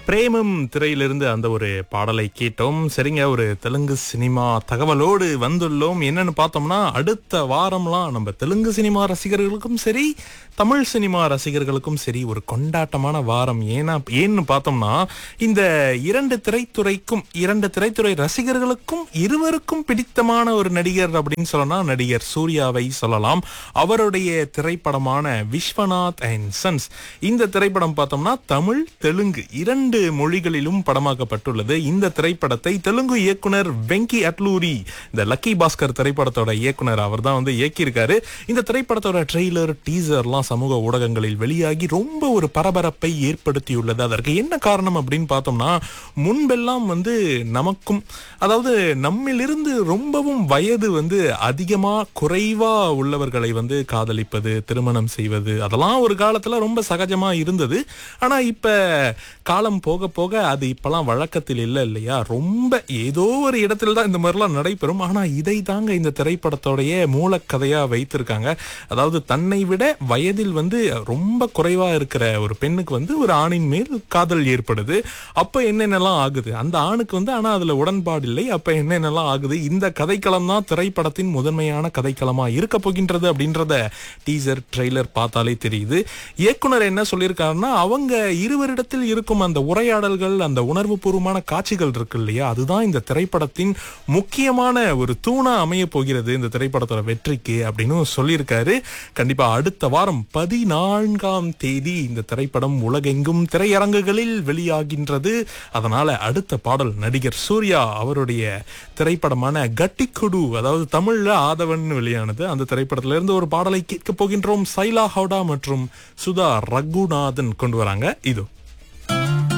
பிரேமம் திரையிலிருந்து அந்த ஒரு பாடலை கேட்டோம் சரிங்க ஒரு தெலுங்கு சினிமா தகவலோடு வந்துள்ளோம் என்னன்னு பார்த்தோம்னா அடுத்த வாரம்லாம் நம்ம தெலுங்கு சினிமா ரசிகர்களுக்கும் சரி தமிழ் சினிமா ரசிகர்களுக்கும் சரி ஒரு கொண்டாட்டமான வாரம் ஏன்னா ஏன்னு பார்த்தோம்னா இந்த இரண்டு திரைத்துறைக்கும் இரண்டு திரைத்துறை ரசிகர்களுக்கும் இருவருக்கும் பிடித்தமான ஒரு நடிகர் அப்படின்னு சொல்லனா நடிகர் சூர்யாவை சொல்லலாம் அவருடைய திரைப்படமான விஸ்வநாத் அண்ட் சன்ஸ் இந்த திரைப்படம் பார்த்தோம்னா தமிழ் தெலுங்கு இரண்டு மொழிகளிலும் படமாக்கப்பட்டுள்ளது இந்த திரைப்படத்தை தெலுங்கு இயக்குனர் வெங்கி அட்லூரி இந்த லக்கி பாஸ்கர் திரைப்படத்தோட இயக்குனர் அவர் தான் வந்து இயக்கியிருக்காரு இந்த திரைப்படத்தோட ட்ரெய்லர் டீசர்லாம் சமூக ஊடகங்களில் வெளியாகி ரொம்ப ஒரு பரபரப்பை ஏற்படுத்தியுள்ளது அதற்கு என்ன காரணம் அப்படின்னு பார்த்தோம்னா முன்பெல்லாம் வந்து நமக்கும் அதாவது நம்மிலிருந்து ரொம்பவும் வயது வந்து அதிகமா குறைவா உள்ளவர்களை வந்து காதலிப்பது திருமணம் செய்வது அதெல்லாம் ஒரு காலத்துல ரொம்ப சகஜமா இருந்தது ஆனா இப்ப காலம் போக போக அது இப்பெல்லாம் வழக்கத்தில் இல்லை இல்லையா ரொம்ப ஏதோ ஒரு இடத்துல தான் இந்த மாதிரிலாம் நடைபெறும் ஆனா இதை தாங்க இந்த திரைப்படத்தோடைய மூலக்கதையா வைத்திருக்காங்க அதாவது தன்னை விட வயதில் வந்து ரொம்ப குறைவா இருக்கிற ஒரு பெண்ணுக்கு வந்து ஒரு ஆணின் மேல் காதல் ஏற்படுது அப்ப என்னென்னலாம் ஆகுது அந்த ஆணுக்கு வந்து ஆனா அதுல உடன்பாடு இல்லை அப்ப என்னென்னலாம் ஆகுது இந்த கதைக்களம் தான் திரைப்படத்தின் முதன்மையான கதைக்களமா இருக்க போகின்றது அப்படின்றத டீசர் ட்ரெய்லர் பார்த்தாலே தெரியுது இயக்குனர் என்ன சொல்லியிருக்காருன்னா அவங்க இருவரிடத்தில் இருக்கும் அந்த உரையாடல்கள் அந்த உணர்வு பூர்வமான காட்சிகள் இருக்கு இல்லையா அதுதான் இந்த திரைப்படத்தின் முக்கியமான ஒரு தூணா அமைய போகிறது இந்த திரைப்படத்தோட வெற்றிக்கு அப்படின்னு சொல்லியிருக்காரு கண்டிப்பா அடுத்த வாரம் பதினான்காம் தேதி இந்த திரைப்படம் உலகெங்கும் திரையரங்குகளில் வெளியாகின்றது அதனால அடுத்த பாடல் நடிகர் சூர்யா அவருடைய திரைப்படமான கட்டிக்குடு அதாவது தமிழ்ல ஆதவன் வெளியானது அந்த திரைப்படத்துல இருந்து ஒரு பாடலை கேட்க போகின்றோம் சைலா ஹவுடா மற்றும் சுதா ரகுநாதன் கொண்டு வராங்க இதோ